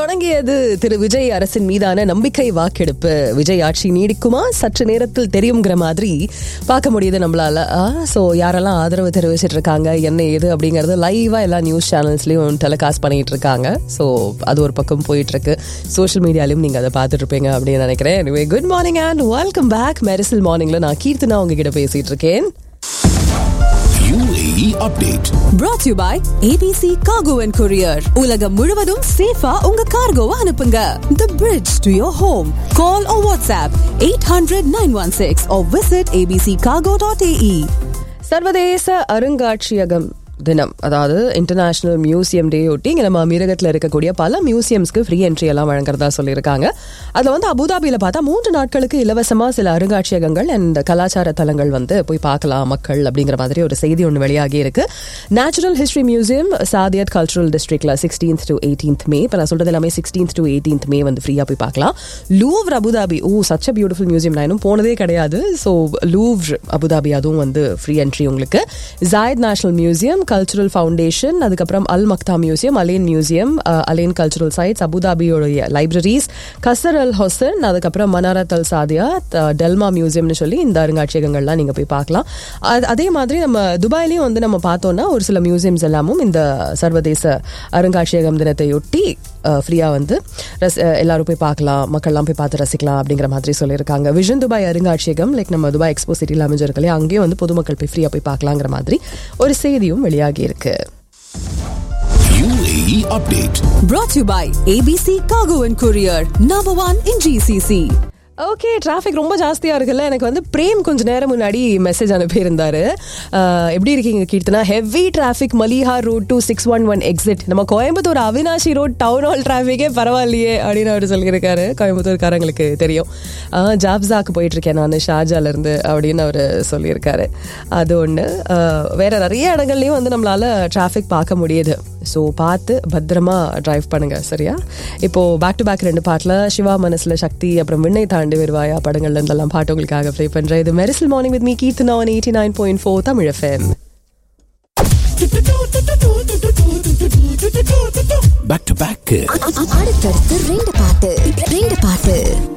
தொடங்கியது திரு விஜய் அரசின் மீதான நம்பிக்கை வாக்கெடுப்பு விஜய் ஆட்சி நீடிக்குமா சற்று நேரத்தில் தெரியுங்கிற மாதிரி பார்க்க முடியுது நம்மளால ஸோ யாரெல்லாம் ஆதரவு தெரிவிச்சிட்டு இருக்காங்க என்ன ஏது அப்படிங்கறது லைவா எல்லா நியூஸ் சேனல்ஸ்லயும் டெலிகாஸ்ட் பண்ணிட்டு இருக்காங்க ஸோ அது ஒரு பக்கம் போயிட்டு இருக்கு சோஷியல் மீடியாலையும் நீங்க அதை பார்த்துட்டு இருப்பீங்க அப்படின்னு நினைக்கிறேன் எனவே good morning and welcome back Mersal மார்னிங்ல நான் கீர்த்தனா உங்ககிட்ட பேசிட்டு இருக்கேன் UAE update. brought to you by ABC Cargo and Courier. உலகம் முழுவதும் சேஃபா உங்க கார்கோவை அனுப்புங்க. The bridge to your home. Call or WhatsApp 800-916 or visit abccargo.ae. சர்வதேச அருங்காட்சியகம் தினம் அதாவது இன்டர்நேஷனல் மியூசியம் டே ஒட்டி இங்க நம்ம அமீரகத்தில் இருக்கக்கூடிய பல மியூசியம்ஸ்க்கு ஃப்ரீ என்ட்ரி எல்லாம் வழங்குறதா சொல்லியிருக்காங்க அதில் வந்து அபுதாபியில் பார்த்தா மூன்று நாட்களுக்கு இலவசமாக சில அருங்காட்சியகங்கள் அண்ட் கலாச்சார தலங்கள் வந்து போய் பார்க்கலாம் மக்கள் அப்படிங்கிற மாதிரி ஒரு செய்தி ஒன்று வெளியாகி இருக்கு natural history museum Saadiyat cultural டிஸ்ட்ரிக்ட்ல சிக்ஸ்டீன்த் டு எயிட்டீன்த் மே இப்போ நான் சொல்றது எல்லாமே சிக்ஸ்டீன்த் டு எயிட்டீன்த் மே வந்து ஃப்ரீயாக போய் பார்க்கலாம் Louvre Abu Dhabi oh such beautiful museum நான் இன்னும் போனதே கிடையாது ஸோ லூவ்ர் அபுதாபி அதுவும் வந்து ஃப்ரீ என்ட்ரி உங்களுக்கு Zayed national museum cultural foundation அதுக்கப்புறம் Al Maqta museum Al Ain museum Al Ain cultural sites அபுதாபியோடைய லைப்ரரிஸ் கசர் அல் ஹொசன் அதுக்கப்புறம் மனாரத் அல் சாதியா டெல்மா மியூசியம்னு சொல்லி இந்த அருங்காட்சியகங்கள்லாம் நீங்க போய் பார்க்கலாம் அது- அதே மாதிரி நம்ம துபாயிலையும் வந்து நம்ம பார்த்தோம்னா ஒரு சில மியூசியம்ஸ் எல்லாமும் இந்த சர்வதேச அருங்காட்சியகம் தினத்தையொட்டி ஃப்ரீயாக வந்து ரஸ் அஹ், எல்லாரும் போய் பார்க்கலாம் மக்கள்லாம் போய் பார்த்து ரசிக்கலாம் அப்படிங்கிற மாதிரி சொல்லியிருக்காங்க விஷன் துபாய் அருங்காட்சியகம் லைக் நம்ம துபாய் எக்ஸ்போ சிட்டியில் அமைஞ்சிருக்கு இல்லையா அங்கேயும் வந்து பொதுமக்கள் போய் ஃப்ரீயாக போய் பார்க்கலாங்கிற மாதிரி ஒரு செய்தியும் வெளியாகி இருக்கு UAE update. Brought to you by ABC Cargo and Courier. Number one in GCC. Okay traffic ரொம்ப ஜாஸ்தியா இருக்குல்ல எனக்கு வந்து பிரேம் கொஞ்ச நேரம் முன்னாடி மெசேஜ் அனுப்பியிருந்தாரு அஹ், எப்படி இருக்கீங்க Keerthana heavy traffic Maliha road two six one one exit நம்ம Coimbatore Avinashi road town hall டிராஃபிக்கே பரவாயில்லையே அப்படின்னு அவர் சொல்லியிருக்காரு கோயம்புத்தூர்காரங்களுக்கு தெரியும் அஹ், ஜாப்ஸாக்கு போயிட்டு இருக்கேன் நான் ஷார்ஜால இருந்து அப்படின்னு அவர் சொல்லியிருக்காரு அது ஒன்று வேற நிறைய இடங்கள்லையும் வந்து நம்மளால டிராஃபிக் பார்க்க முடியுது ஸோ பார்த்து பத்திரமா டிரைவ் பண்ணுங்க சரியா இப்போ பேக் டு பேக் ரெண்டு பாட்டில் சிவா மனசுல சக்தி அப்புறம் விண்ணை தாண்டி வருவாயா படங்கள்ல இருந்தெல்லாம் பாட்டு உங்களுக்காக ப்ளே பண்றேன் இது Mersal morning with me Keerthana one eighty nine point four Tamil FM Back to back. அடுத்தடுத்து ரெண்டு பாட்டு ரெண்டு பாட்டு